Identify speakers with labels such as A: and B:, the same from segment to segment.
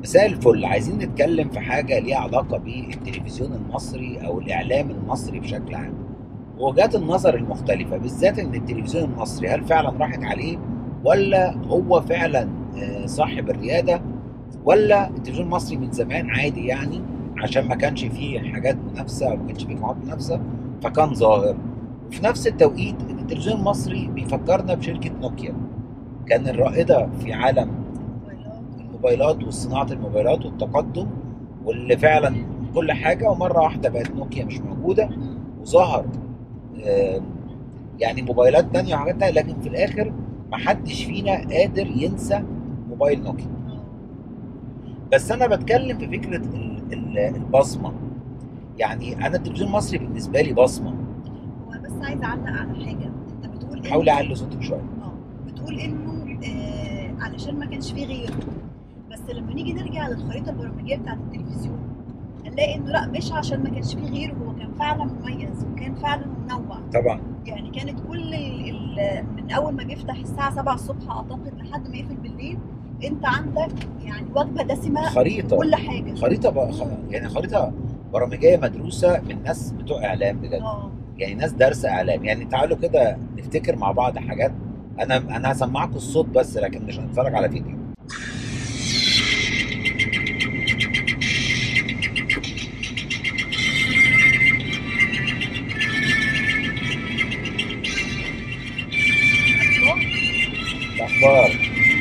A: مساء الفل عايزين نتكلم في حاجة ليها علاقة بالتلفزيون المصري أو الإعلام المصري بشكل عام وجهات النظر المختلفة بالذات إن التلفزيون المصري هل فعلا راحت عليه ولا هو فعلا آه، صاحب الريادة ولا التلفزيون المصري من زمان عادي يعني عشان ما كانش فيه حاجات منافسة أو ما كانش فيه قنوات منافسة فكان ظاهر وفي نفس التوقيت إن التلفزيون المصري بيفكرنا بشركة نوكيا كان الرائدة في عالم الموبايلات وصناعه الموبايلات والتقدم واللي فعلا كل حاجه ومره واحده بقت نوكيا مش موجوده وظهر آه، يعني موبايلات تانية وحاجات تانية لكن في الاخر محدش فينا قادر ينسى موبايل نوكيا بس انا بتكلم في فكره ال- ال- البصمه يعني انا التلفزيون المصري بالنسبه لي بصمه
B: هو بس عايزه اعلق على حاجه انت بتقول إن-
A: حاولي اعلي صوتك شويه
B: اه بتقول انه آه علشان ما كانش فيه غيره بس لما نيجي نرجع للخريطه البرامجيه بتاعت التلفزيون هنلاقي انه لا مش عشان ما كانش فيه غيره هو كان فعلا مميز وكان فعلا منوع
A: طبعا
B: يعني كانت كل ال ال من اول ما بيفتح الساعه 7 الصبح اعتقد لحد ما يقفل بالليل انت عندك يعني وجبه دسمه
A: خريطه
B: كل حاجه
A: خريطه بقى يعني خريطه برامجيه مدروسه من ناس بتوع اعلام بجد
B: اه
A: يعني ناس دارسه اعلام يعني تعالوا كده نفتكر مع بعض حاجات انا انا هسمعكم الصوت بس لكن مش هنتفرج على فيديو الاخبار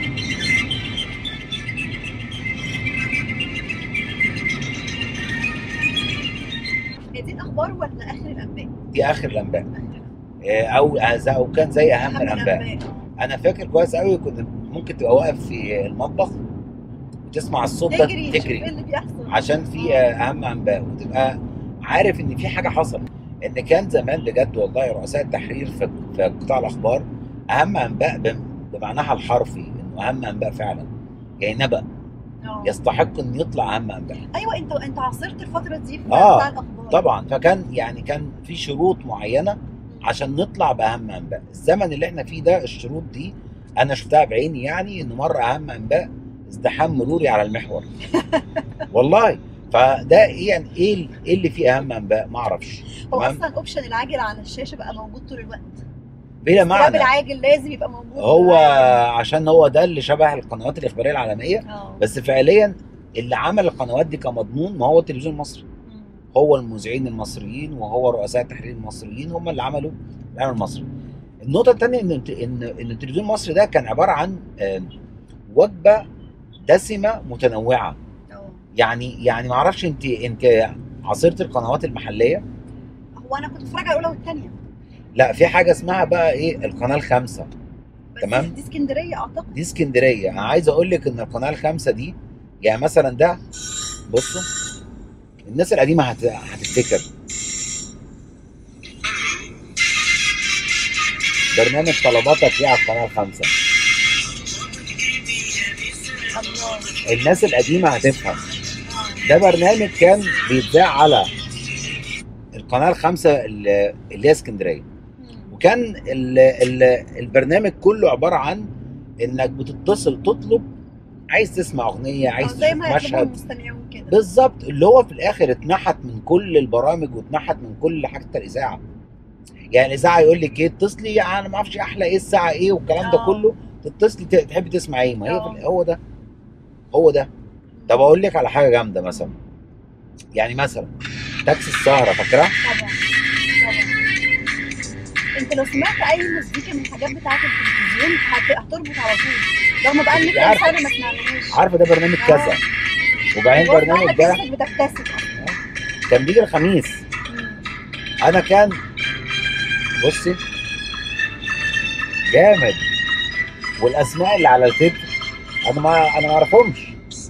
B: هي دي الاخبار ولا اخر الانباء؟
A: دي اخر الانباء
B: آخر الأنباء.
A: آه، او او كان زي اهم
B: أهم
A: الانباء
B: آه.
A: انا فاكر كويس قوي كنت ممكن تبقى واقف في المطبخ وتسمع الصوت ده
B: تجري تشوف ايه
A: تجري
B: اللي بيحصل
A: عشان في آه، اهم انباء وتبقى عارف ان في حاجه حصلت ان كان زمان بجد والله رؤساء التحرير في في قطاع الاخبار اهم انباء بم- بمعناها الحرفي انه اهم انباء فعلا يعني نبأ
B: آه.
A: يستحق ان يطلع اهم انباء
B: ايوه انت انت عاصرت الفتره دي في
A: آه،
B: بتاع الاخبار
A: طبعا فكان يعني كان في شروط معينه عشان نطلع باهم انباء الزمن اللي احنا فيه ده الشروط دي انا شفتها بعيني يعني ان مره اهم انباء ازدحام مروري على المحور والله فده ايه يعني ايه ال- ايه اللي فيه اهم انباء ما اعرفش
B: هو
A: تمام
B: اصلا اوبشن العاجل على الشاشه بقى موجود طول الوقت
A: بلا
B: الكتاب
A: معنى
B: العاجل لازم يبقى موجود
A: هو عشان هو ده اللي شبه القنوات الاخباريه العالميه
B: اه
A: بس فعليا اللي عمل القنوات دي كمضمون ما هو التلفزيون المصري
B: مم.
A: هو المذيعين المصريين وهو رؤساء التحرير المصريين هم اللي عملوا الاعلام المصري. النقطة الثانية إن إن إن التلفزيون المصري ده كان عبارة عن آم، وجبة دسمة متنوعة،
B: اه
A: يعني يعني ما أعرفش أنت أنت عاصرت القنوات المحلية؟
B: هو انا كنت بتفرج على الاولى والثانيه
A: لا في حاجة اسمها بقى إيه القناة الخامسة،
B: بس
A: تمام.
B: دي اسكندريه اعتقد
A: دي اسكندرية، أنا عايز أقول لك إن القناة الخامسة دي يعني مثلا ده بصوا الناس القديمة هت- هتفتكر برنامج طلباتك ايه على القناة الخامسة
B: الله
A: الناس القديمة هتفهم
B: اه
A: ده برنامج كان بيتذاع على القناة الخامسة اللي اللي هي اسكندرية
B: مم.
A: وكان ال ال البرنامج كله عبارة عن انك بتتصل تطلب عايز تسمع اغنية
B: آه،
A: عايز
B: زي
A: تشوف
B: ما يطلبوا
A: مشهد
B: المستمعون كده
A: بالظبط اللي هو في الاخر اتنحت من كل البرامج واتنحت من كل حتى الاذاعه يعني الاذاعه يقول لك ايه اتصلي يعني انا ما اعرفش احلى ايه الساعه ايه والكلام ده
B: آه.
A: كله تتصلي ت- تحبي تسمعي ايه ما هي
B: آه.
A: في ال- هو ده هو ده طب اقول لك على حاجه جامده مثلا يعني مثلا تاكسي السهره فاكراه
B: طبعا طبعا انت لو سمعت اي مزيكا من الحاجات بتاعت التلفزيون هت- هتربط على طول رغم بقى ان
A: انت
B: كام
A: عارفة.
B: سنه ما سمعناهاش
A: عارفه ده برنامج
B: آه.
A: كذا وبعدين
B: غصب
A: البرنامج
B: عنك
A: ده
B: جسمك بتبتسم
A: كان بيجي الخميس
B: مم.
A: انا كان بصي جامد والاسماء اللي على التتر انا ما انا ما اعرفهمش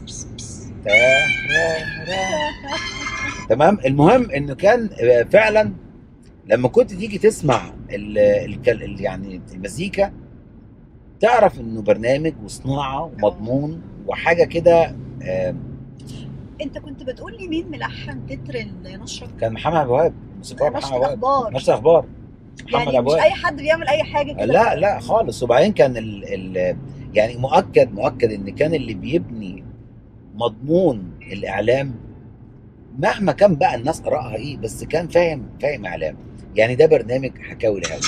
A: تمام المهم انه كان فعلا لما كنت تيجي تسمع ال ال ال يعني المزيكا تعرف انه برنامج وصناعه ومضمون وحاجه كده آه،
B: انت كنت بتقول لي مين ملحن تتر النشره
A: كان محمد ابو وهاب موسيقار محمد
B: نشره
A: ابو وهاب
B: الاخبار
A: نشر اخبار محمد
B: يعني
A: ابو
B: مش
A: وهاب
B: اي حد بيعمل اي حاجه كده
A: لا لا خالص وبعدين كان ال ال يعني مؤكد مؤكد ان كان اللي بيبني مضمون الاعلام مهما كان بقى الناس ارائها ايه بس كان فاهم فاهم اعلام يعني ده برنامج حكاوي الهوى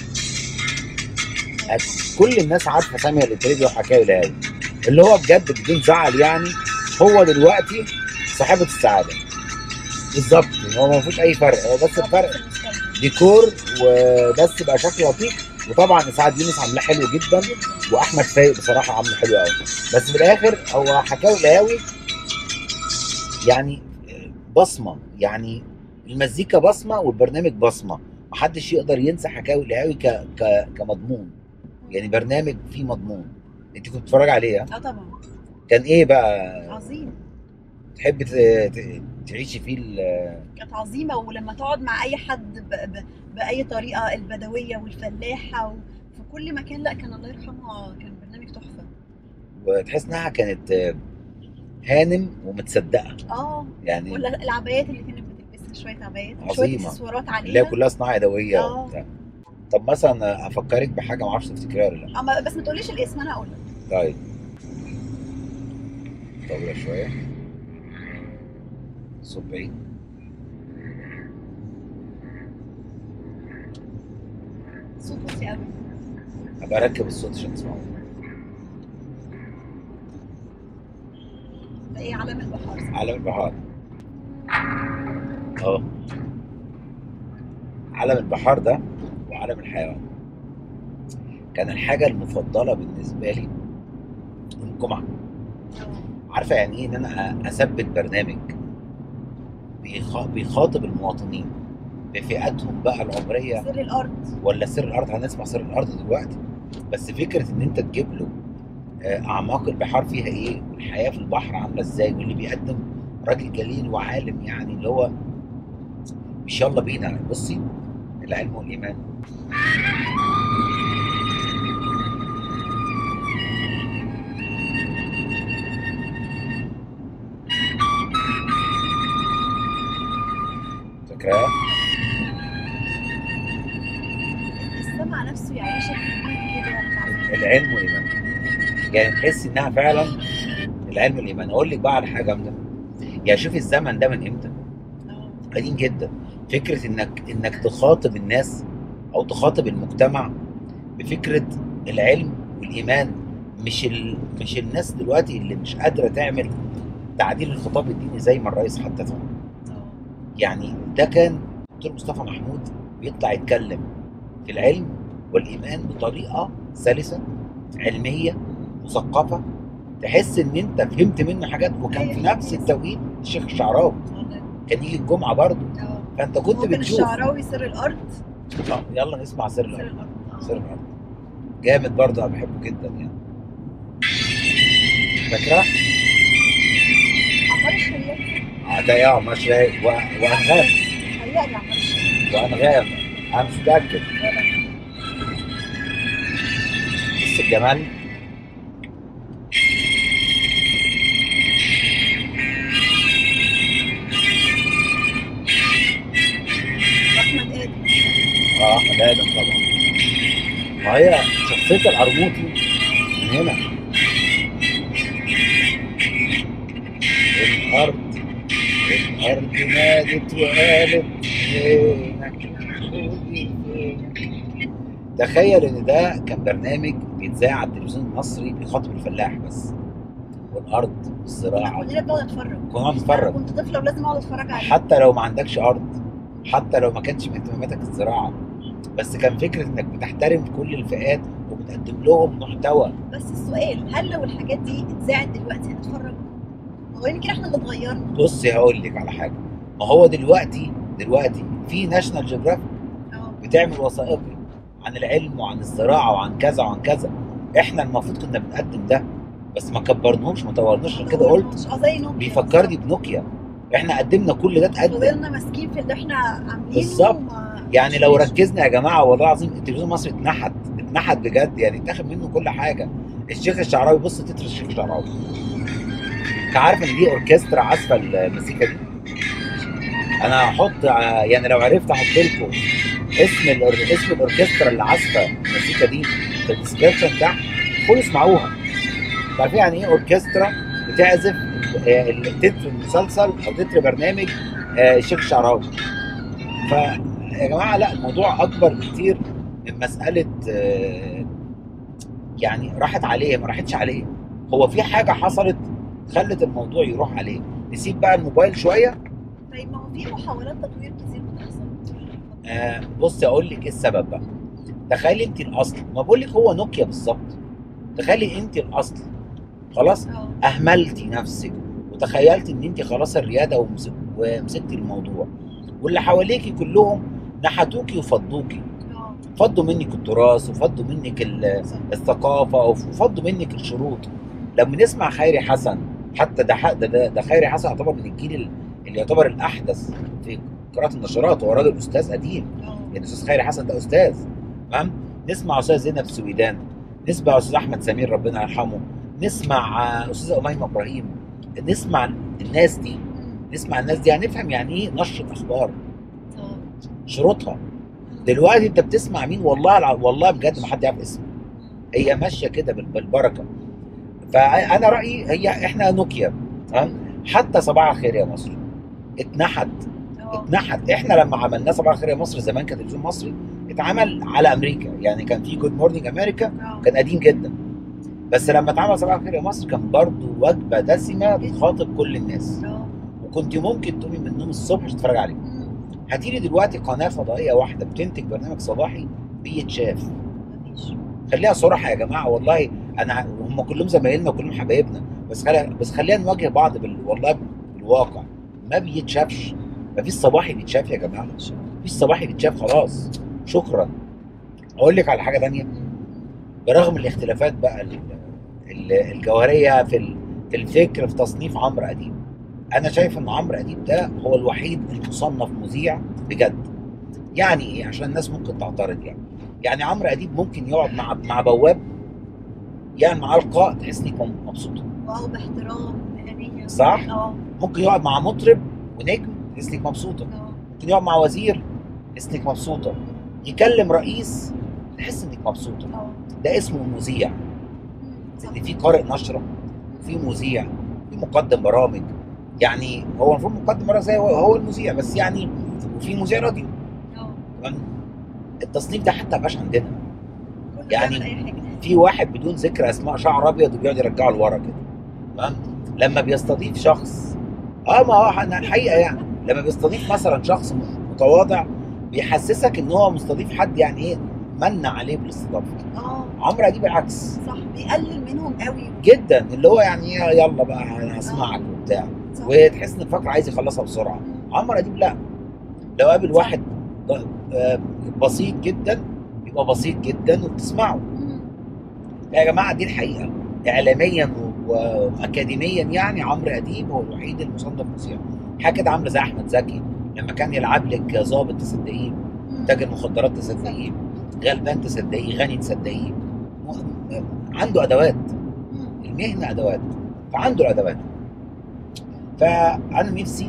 A: كل الناس عارفه ساميه الاتريدي وحكاوي الهوى اللي هو بجد بدون زعل يعني هو دلوقتي صاحبه السعاده بالظبط هو ما فيش اي فرق هو بس الفرق ديكور وبس بقى شكله لطيف وطبعا اسعاد يونس عاملاه حلو جدا واحمد فايق بصراحه عامله حلو قوي بس في الاخر هو حكاوي القهاوي يعني بصمه يعني المزيكا بصمه والبرنامج بصمه محدش يقدر ينسى حكاوي القهاوي ك... ك... كمضمون يعني برنامج فيه مضمون انت كنت بتتفرج عليه ها؟
B: اه طبعا
A: كان ايه بقى
B: عظيم
A: تحب ت... ت... تعيشي فيه ال...
B: كانت عظيمه ولما تقعد مع اي حد ب... ب... باي طريقه البدويه والفلاحه وفي كل مكان لا كان الله يرحمها كان برنامج تحفه
A: وتحس انها كانت هانم ومتصدقه
B: اه
A: يعني
B: ولا العبايات اللي كانت بتلبسها شويه عبايات
A: عظيمة.
B: شويه اكسسوارات
A: اللي هي
B: عليها
A: كلها صناعه يدويه
B: آه.
A: وبتاع طب مثلا افكرك بحاجه ما اعرفش تفتكريها ولا لا
B: اما بس ما تقوليش الاسم انا هقول لك
A: طيب طولة شويه صوت بعيد
B: صوت واطي قوي
A: هبقى اركب الصوت عشان تسمعوه
B: ده ايه علم البحار صح؟
A: علم البحار اه علم البحار ده وعلم الحيوان كان الحاجة المفضلة بالنسبة لي الجمعة
B: اه
A: عارفة يعني ايه ان انا اثبت برنامج بيخا- بيخاطب المواطنين بفئاتهم بقى العمرية
B: سر الارض
A: ولا سر الارض هنسمع سر الارض دلوقتي بس فكره ان انت تجيب له آه، اعماق البحار فيها ايه والحياه في البحر عامله ازاي واللي بيقدم راجل جليل وعالم يعني اللي هو مش يلا بينا بصي العلم والايمان فاكراها؟
B: السمع نفسه يعيشك في مود كده بتاع
A: العلم والايمان يعني تحس انها فعلا العلم والايمان اقول لك بقى على حاجه جامده يعني شوفي الزمن ده من امتى
B: اه
A: قديم جدا فكره انك انك تخاطب الناس او تخاطب المجتمع بفكره العلم والايمان مش ال... مش الناس دلوقتي اللي مش قادره تعمل تعديل الخطاب الديني زي ما الرئيس حدثه
B: اه
A: يعني ده كان دكتور مصطفى محمود بيطلع يتكلم في العلم والايمان بطريقه سلسه علميه مثقفه تحس ان انت فهمت منه حاجات وكان في نفس التوقيت الشيخ الشعراوي
B: والله.
A: كان يجي الجمعه برضه
B: اه
A: فانت كنت
B: ممكن
A: بتشوف
B: الشعراوي سر الارض
A: آه، يلا نسمع سر
B: سر
A: الارض
B: الارض آه.
A: سر الارض جامد برضه انا بحبه جدا يعني فاكره؟
B: عمار الشريعة
A: اه ده يا مش رايق و- وانغام
B: هيقلي عمار الشريعة
A: وانغام انا مش متاكد بص الجمال
B: احمد ادم
A: اه احمد ادم طبعا ما هي شخصيه القرموطي من هنا الارض الارض نادت وقالت فينك خدي فينك تخيل ان ده كان برنامج بيتذاع على التلفزيون المصري بيخاطب الفلاح بس والارض والزراعه
B: كلنا بنقعد نتفرج
A: كنا بنتفرج
B: أنا كنت طفله ولازم اقعد اتفرج عليه
A: حتى لو ما عندكش ارض حتى لو ما كانش من اهتماماتك الزراعه بس كان فكره انك بتحترم كل الفئات وبتقدم لهم محتوى
B: بس السؤال هل لو الحاجات دي اتذاعت دلوقتي هنتفرج؟ ما هو يمكن احنا اللي اتغيرنا
A: بصي هقول لك على حاجه ما هو دلوقتي دلوقتي في ناشونال جيوغرافيك
B: اه
A: بتعمل وثائقي عن العلم وعن الزراعه وعن كذا وعن كذا احنا المفروض كنا بنقدم ده بس ما كبرناهمش ما طورناش عشان كده قلت
B: اه زي نوكيا
A: بيفكرني بنوكيا احنا قدمنا كل ده اتقدم
B: فضلنا ماسكين في اللي احنا عاملينه
A: بالظبط.
B: وما-
A: يعني لو
B: مش-
A: ركزنا يا جماعه والله العظيم التلفزيون المصري اتنحت اتنحت بجد يعني اتاخد منه كل حاجه الشيخ الشعراوي بص تتر الشيخ الشعراوي انت عارف ان دي اوركسترا عازفه المزيكا دي انا هحط ع- يعني لو عرفت احط لكم اسم الأور... اسم الاوركسترا اللي عازفه المزيكا دي في الديسكربشن تحت خدوا اسمعوها انتوا عارفين يعني ايه اوركسترا بتعزف آه، التتر المسلسل او تتر برنامج آه، الشيخ الشعراوي فيا جماعه لا الموضوع اكبر بكتير من مساله آه، يعني راحت عليه ما راحتش عليه هو في حاجه حصلت خلت الموضوع يروح عليه نسيب بقى الموبايل شويه
B: طيب ما هو في محاولات تطوير كتير بتحصل
A: آه بص اقول لك ايه السبب بقى تخيلي انت الاصل ما بقول لك هو نوكيا بالظبط تخيلي انت الاصل خلاص
B: اه
A: اهملتي نفسك وتخيلت ان انت خلاص الرياده ومسك ومسكتي الموضوع واللي حواليكي كلهم نحتوكي وفضوكي
B: اه
A: فضوا منك التراث وفضوا منك ال-
B: صح.
A: الثقافه وفضوا منك الشروط لما نسمع خيري حسن حتى ده ح- ده, ده, ده خيري حسن يعتبر من الجيل ال- اللي يعتبر الاحدث في قراءه النشرات هو راجل استاذ قديم
B: اه
A: يعني استاذ خيري حسن ده استاذ تمام نسمع استاذ زينب سويدان نسمع استاذ احمد سمير ربنا يرحمه نسمع آه، استاذه اميمه ابراهيم نسمع الناس دي
B: مم.
A: نسمع الناس دي هنفهم يعني ايه نشره اخبار
B: اه
A: شروطها دلوقتي انت بتسمع مين والله الع... والله بجد ما حد يعرف اسمه هي ماشيه كده بال- بالبركه فانا رايي هي احنا نوكيا تمام حتى صباح الخير يا مصر اتنحت
B: اه
A: اتنحت احنا لما عملناه صباح الخير يا مصر زمان كتلفزيون مصري اتعمل على امريكا يعني كان في جود مورنينج امريكا
B: اه
A: كان قديم جدا بس لما اتعمل صباح الخير يا مصر كان برضو وجبه دسمه بتخاطب كل الناس
B: اه
A: وكنت ممكن تقومي من النوم الصبح تتفرج عليه
B: مم.
A: هتيجي دلوقتي قناه فضائيه واحده بتنتج برنامج صباحي بيتشاف
B: مفيش
A: خليها صراحه يا جماعه والله انا هم كلهم زمايلنا وكلهم حبايبنا بس خلينا بس خلينا نواجه بعض بال... والله بالواقع ما بيتشافش ما فيش صباحي بيتشاف يا جماعه
B: مفيش.
A: مفيش صباحي بيتشاف خلاص شكرا اقول لك على حاجه تانية برغم الاختلافات بقى ال- ال- الجوهريه في ال- في الفكر في تصنيف عمرو اديب انا شايف ان عمرو اديب ده هو الوحيد المصنف مذيع بجد يعني ايه عشان الناس ممكن تعترض يعني يعني عمرو اديب ممكن يقعد مع مع بواب يعني معاه لقاء تحس انك مبسوطه
B: واو باحترام مهنيه
A: صح؟
B: اه
A: ممكن يقعد مع مطرب ونجم تحس انك مبسوطه
B: اه
A: ممكن يقعد مع وزير تحس انك مبسوطه يكلم رئيس تحس انك مبسوطه
B: اه
A: ده اسمه مذيع
B: مم. صح.
A: ان في قارئ نشره في مذيع في مقدم برامج يعني هو المفروض مقدم برامج زي هو, هو المذيع بس يعني وفي مذيع راديو
B: اه
A: تمام التصنيف ده حتى مبقاش عندنا
B: كله
A: يعني
B: بيعمل اي حاجه
A: في واحد بدون ذكر اسماء شعر ابيض وبيقعد يرجعه لورا كده تمام لما بيستضيف شخص اه ما هو احنا الحقيقه يعني لما بيستضيف مثلا شخص متواضع بيحسسك ان هو مستضيف حد يعني ايه من عليه بالاستضافه
B: اه
A: عمرو اديب العكس
B: صح بيقلل منهم قوي
A: جدا اللي هو يعني إيه، يلا بقى انا هسمعك وبتاع
B: صح.
A: وتحس ان الفقره عايز يخلصها بسرعه
B: مم.
A: عمرو اديب لا لو قابل واحد آه، بسيط جدا يبقى بسيط جدا وبتسمعه
B: مم.
A: يا جماعه دي الحقيقه اعلاميا و- واكاديميا يعني عمرو اديب هو الوحيد المصنف مذيع حاجه كده عامله زي احمد زكي لما كان يلعب لك ظابط تصدقيه
B: مم.
A: تاجر مخدرات تصدقيه غلبان تصدقيه غني تصدقيه م- عنده ادوات
B: مم.
A: المهنه ادوات فعنده الادوات فانا نفسي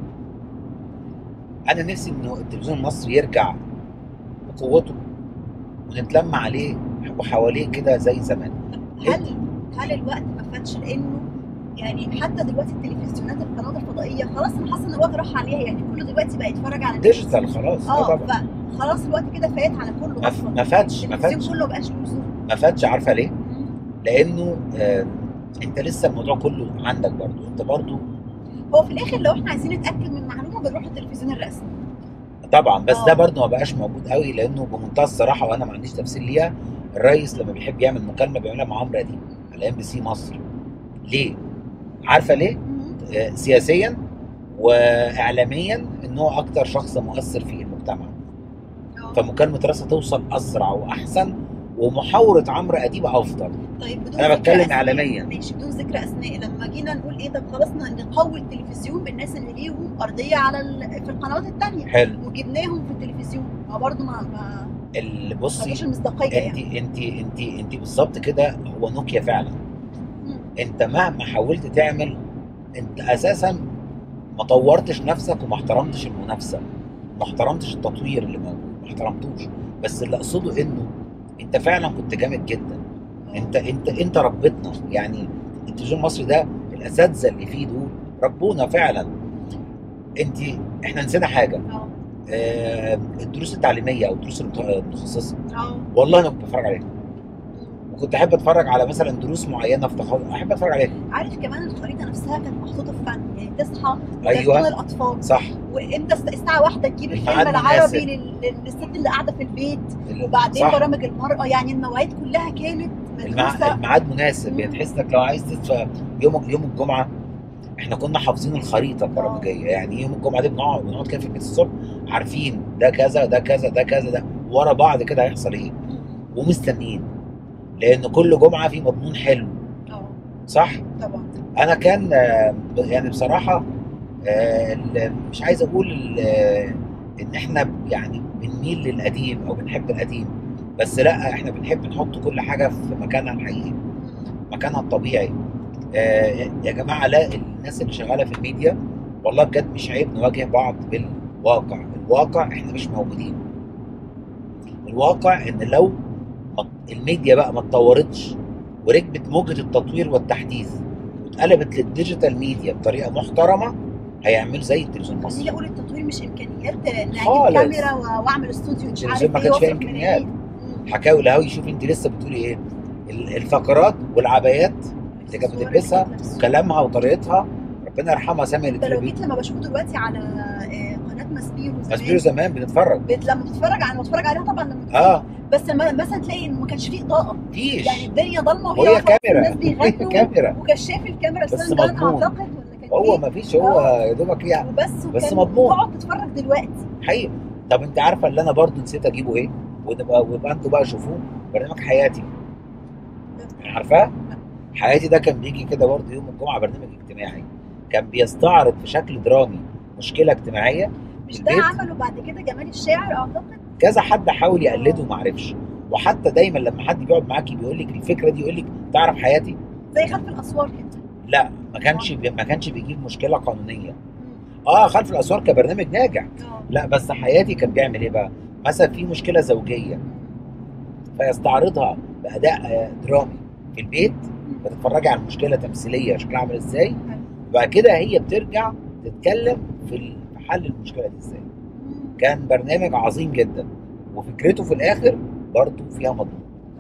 A: انا نفسي انه التلفزيون المصري يرجع بقوته ونتلم عليه وحواليه كده زي زمان
B: هل هل الوقت ما فاتش لانه يعني حتى دلوقتي التلفزيونات القنوات الفضائيه خلاص انا حاسه ان الوقت راح عليها يعني كله دلوقتي بقى يتفرج على
A: ديجيتال خلاص اه
B: اه
A: طبعا
B: فخلاص الوقت كده فات على كله
A: ما-
B: اصلا
A: ما فاتش ما
B: التلفزيون
A: فاتش
B: كله بقاش له لزوم
A: ما فاتش عارفه ليه؟
B: مم.
A: لانه آه انت لسه الموضوع كله عندك برضو انت برضو
B: هو في الاخر لو احنا عايزين نتاكد من معلومه بنروح التلفزيون الرسمي
A: طبعا بس
B: آه.
A: ده برضو ما بقاش موجود قوي لانه بمنتهى الصراحه وانا ما عنديش تفسير ليها الرئيس لما بيحب يعمل مكالمه بيعملها مع عمرو اديب على ام بي سي مصر ليه؟ عارفه ليه؟
B: مم.
A: آه، سياسيا واعلاميا ان هو اكتر شخص مؤثر في المجتمع
B: آه.
A: فمكالمه راسه توصل اسرع واحسن ومحاوره عمرو اديب افضل
B: طيب بدون
A: أنا
B: ذكر
A: بتكلم
B: أسماء.
A: إعلاميا.
B: ماشي بدون ذكر اسماء لما جينا نقول ايه طب خلاص ن- نقوي التلفزيون بالناس اللي ليهم ارضيه على ال... في القنوات الثانيه
A: حلو
B: وجبناهم في التلفزيون ما برضه ما ما
A: اللي
B: ما
A: بصي
B: فيش المصداقيه
A: انت
B: يعني
A: انت انت انت بالظبط كده هو نوكيا فعلا
B: مم.
A: انت مهما حاولت تعمل انت اساسا ما طورتش نفسك وما احترمتش المنافسه ما احترمتش التطوير اللي موجود ما احترمتوش بس اللي اقصده انه انت فعلا كنت جامد جدا انت انت انت ربيتنا يعني التلفزيون المصري ده الاساتذه اللي فيه دول ربونا فعلا انت احنا نسينا حاجه
B: اه
A: آه، الدروس التعليميه او الدروس المت- المتخصصه
B: اه
A: والله انا كنت بتفرج عليها وكنت احب اتفرج على مثلا دروس معينه في تخصص احب اتفرج عليها
B: عارف كمان الخريطه نفسها كانت محطوطه في فن يعني تصحى
A: ايوه
B: كرتون الاطفال
A: صح
B: وامتى الس- الساعه واحدة تجيب الفيلم
A: الميعاد مناسب.
B: العربي لل- للست اللي قاعده في البيت وبعدين
A: صح.
B: برامج المراه يعني المواعيد كلها كانت
A: المع...
B: مدروسه
A: الميعاد مناسب
B: مم.
A: يعني تحس انك لو عايز تدفع يوم يوم الجمعه احنا كنا حافظين الخريطه البرامجيه يعني يوم الجمعه دي بنقعد بنقعد كده في البيت الصبح عارفين ده كذا ده كذا ده كذا ده ورا بعض كده هيحصل ايه ومستنيين لان كل جمعه في مضمون حلو
B: اه
A: صح
B: طبعا
A: انا كان آه، يعني بصراحه آه، ال- مش عايز اقول ال- آه، ان احنا يعني بنميل للقديم او بنحب القديم بس لا احنا بنحب نحط كل حاجه في مكانها الحقيقي مكانها الطبيعي آه، يا جماعه لا الناس اللي شغاله في الميديا والله بجد مش عيب نواجه بعض بالواقع الواقع احنا مش موجودين الواقع ان لو ما- الميديا بقى ما اتطورتش وركبت موجة التطوير والتحديث واتقلبت للديجيتال ميديا بطريقة محترمة هيعملوا زي التلفزيون
B: خليني
A: المصري
B: اقول التطوير مش امكانيات ان اجيب
A: خالص.
B: كاميرا و- واعمل استوديو مش عارف
A: التلفزيون ما
B: ايه
A: كانش فيها
B: واصرف من
A: إمكانيات.
B: إيه. مم.
A: حكاوي الهوي شوف انت لسه بتقولي ايه ال- الفقرات والعبايات اللي كانت
B: الصور
A: بتلبسها
B: اللي كانت لابسها.
A: وكلامها وطريقتها ربنا يرحمها سامية
B: انت لو جيت
A: الاتربي
B: لما بشوفه دلوقتي على آه، قناه مسبيرو زمان
A: مسبيرو زمان بنتفرج
B: بت- لما بتتفرج على بتفرج عليها طبعا لما بتكون-
A: اه
B: بس لما مثلا تلاقي ان ما كانش فيه اضاءه
A: مفيش
B: يعني الدنيا ضلمه
A: وهي
B: وهي واقفة
A: كاميرا.
B: الناس بيغنوا
A: كاميرا
B: وكشاف الكاميرا
A: بس
B: ستاند جان
A: مضمون.
B: اعتقد ولا كان
A: هو
B: ايه
A: مفيش هو يا دوبك يعني
B: وبس
A: بس
B: وكان
A: مضمون.
B: تقعد تتفرج دلوقتي
A: حقيقي طب انت عارفه اللي انا برضو نسيت اجيبه ايه ونبقى ويبقى انتوا بقى شوفوه برنامج حياتي عارفاه حياتي ده كان بيجي كده برضو يوم الجمعه برنامج اجتماعي كان بيستعرض في شكل درامي مشكله اجتماعيه
B: مش ده
A: البيت.
B: عمله بعد كده جمال الشاعر اعتقد
A: كذا حد حاول يقلده وما عرفش وحتى دايما لما حد بيقعد معاكي بيقول لك الفكره دي يقول لك تعرف حياتي
B: زي خلف الاسوار كده
A: لا ما كانش بي... ما كانش بيجيب مشكله قانونيه
B: مم.
A: اه خلف الاسوار كبرنامج ناجح
B: اه
A: لا بس حياتي كان بيعمل ايه بقى مثلا في مشكله زوجيه فيستعرضها باداء آه، درامي في البيت فتتفرجي على المشكله تمثيليه شكلها عامل ازاي وبعد كده هي بترجع تتكلم في ال- في حل المشكله دي ازاي
B: مم.
A: كان برنامج عظيم جدا وفكرته في الاخر برضه فيها مضمون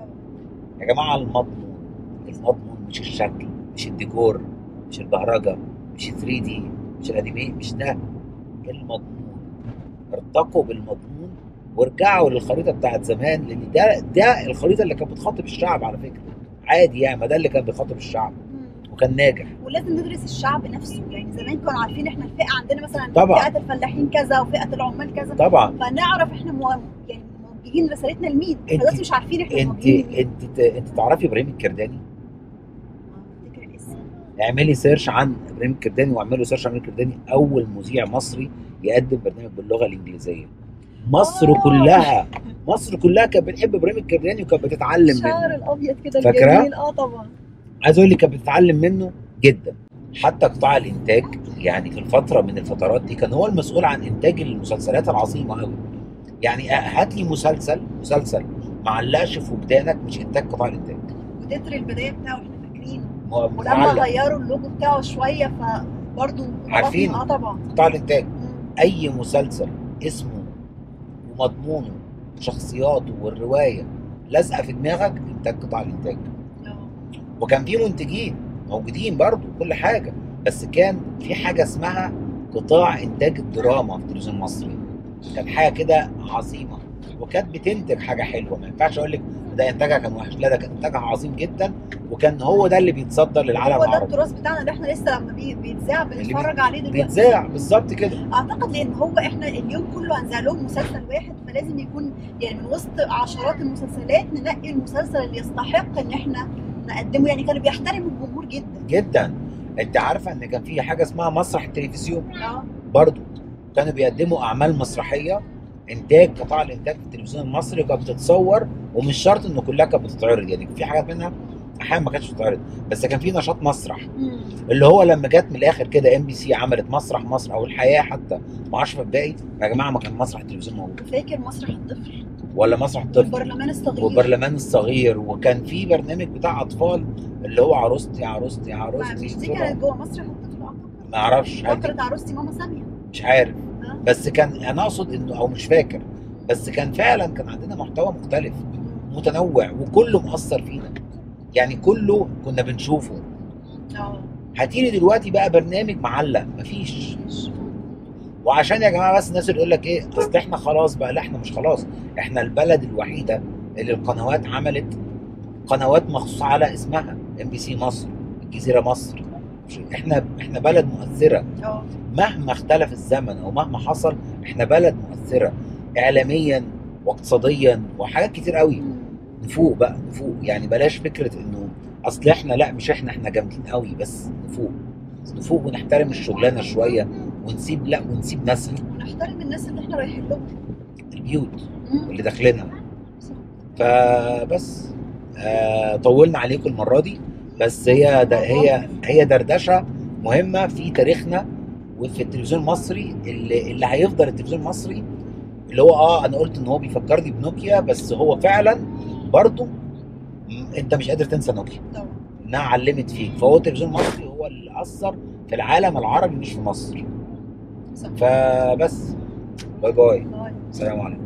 A: يا جماعه المضمون المضمون مش الشكل مش الديكور مش البهرجه مش 3 دي مش الانيمي مش ده المضمون ارتقوا بالمضمون وارجعوا للخريطه بتاعت زمان لان ده ده الخريطه اللي كانت بتخاطب الشعب على فكره عادي يعني ما ده اللي كان بيخاطب الشعب
B: مم.
A: وكان ناجح
B: ولازم ندرس الشعب نفسه يعني زمان كانوا عارفين احنا الفئه عندنا مثلا
A: طبعا.
B: فئه الفلاحين كذا وفئه العمال كذا
A: طبعا
B: فنعرف احنا مو... يعني موجهين رسالتنا لمين
A: انت-
B: دلوقتي مش عارفين احنا
A: انت
B: موجهين لمين
A: انت انت تعرفي ابراهيم الكرداني
B: آه، افتكر الاسم
A: اعملي سيرش عن ابراهيم الكرداني واعملوا سيرش عن ابراهيم الكرداني اول مذيع مصري يقدم برنامج باللغه الانجليزيه مصر
B: آه.
A: كلها مصر كلها كانت بتحب ابراهيم الكرداني وكانت بتتعلم
B: الشعر
A: منه
B: الابيض كده
A: فاكراه؟
B: الجميل اه طبعا
A: عايز اقول لك كانت بتتعلم منه جدا حتى قطاع الانتاج يعني في الفتره من الفترات دي كان هو المسؤول عن انتاج المسلسلات العظيمه قوي يعني هات لي مسلسل مسلسل ما علقش في وجدانك مش انتاج قطاع الانتاج
B: وتتر البدايه بتاعه احنا فاكرينه
A: م-
B: ولما
A: متعلق
B: غيروا اللوجو بتاعه شويه فبرضه
A: عارفين.
B: اه طبعا
A: قطاع الانتاج
B: مم.
A: اي مسلسل اسمه ومضمونه شخصياته والروايه لازقه في دماغك انتاج قطاع الانتاج
B: آه.
A: وكان في منتجين موجودين برضو كل حاجه بس كان في حاجه اسمها قطاع انتاج الدراما في التلفزيون المصري كان حاجه كده عظيمه وكانت بتنتج حاجه حلوه ما ينفعش اقول لك ده انتاجها كان وحش لا ده كان انتاجها عظيم جدا وكان هو ده اللي بيتصدر للعالم
B: هو ده
A: العربي
B: التراث بتاعنا اللي احنا لسه لما بي- بيتذاع بنتفرج عليه دلوقتي
A: بيتذاع بالظبط كده
B: اعتقد لان هو احنا اليوم كله هنذاع لهم مسلسل واحد فلازم يكون يعني من وسط عشرات المسلسلات ننقي المسلسل اللي يستحق ان احنا نقدمه يعني كانوا بيحترموا الجمهور جدا
A: جدا انت عارفه ان كان في حاجه اسمها مسرح التلفزيون
B: اه
A: برضو كانوا بيقدموا اعمال مسرحيه انتاج قطاع الانتاج في التلفزيون المصري كانت بتتصور ومش شرط ان كلها كانت بتتعرض يعني في حاجات منها احيانا ما كانتش بتتعرض بس كان في نشاط مسرح اللي هو لما جت من الاخر كده ام بي سي عملت مسرح مصر او الحياه حتى مع اشرف الباقي يا جماعه ما كان مسرح التلفزيون موجود
B: فاكر مسرح الطفل
A: ولا مسرح الطفل
B: البرلمان الصغير
A: والبرلمان الصغير وكان في برنامج بتاع اطفال اللي هو عروستي عروستي
B: ما-
A: عروستي
B: مش دي
A: بسرعة.
B: كانت جوه مسرح الطفل اعتقد
A: ما اعرفش هل دي-
B: فقره عروستي ماما ساميه
A: مش عارف
B: ها؟
A: بس كان انا اقصد انه او مش فاكر بس كان فعلا كان عندنا محتوى مختلف متنوع وكله مؤثر فينا يعني كله كنا بنشوفه
B: اه
A: هاتيلي دلوقتي بقى برنامج معلق مفيش
B: مش-
A: وعشان يا جماعه بس الناس اللي يقول لك ايه اصل احنا خلاص بقى لا احنا مش خلاص احنا البلد الوحيده اللي القنوات عملت قنوات مخصوصه على اسمها ام بي سي مصر الجزيره مصر احنا احنا بلد مؤثره
B: اه
A: مهما اختلف الزمن او مهما حصل احنا بلد مؤثره اعلاميا واقتصاديا وحاجات كتير قوي
B: مم.
A: نفوق بقى نفوق يعني بلاش فكره انه اصل احنا لا مش احنا احنا جامدين قوي بس نفوق نفوق ونحترم الشغلانه شويه ونسيب لا ونسيب ناسها
B: ونحترم الناس اللي احنا رايحين لهم
A: البيوت
B: مم.
A: اللي داخلينها
B: صح.
A: فبس آه طولنا عليكم المره دي بس هي ده هي هي دردشه مهمه في تاريخنا وفي التلفزيون المصري اللي, اللي هيفضل التلفزيون المصري اللي هو اه انا قلت ان هو بيفكرني بنوكيا بس هو فعلا برضه م- انت مش قادر تنسى نوكيا
B: طبعا
A: انها علمت فيك فهو التلفزيون المصري هو اللي اثر في العالم العربي مش في مصر
B: صح
A: فبس باي باي
B: باي.
A: السلام عليكم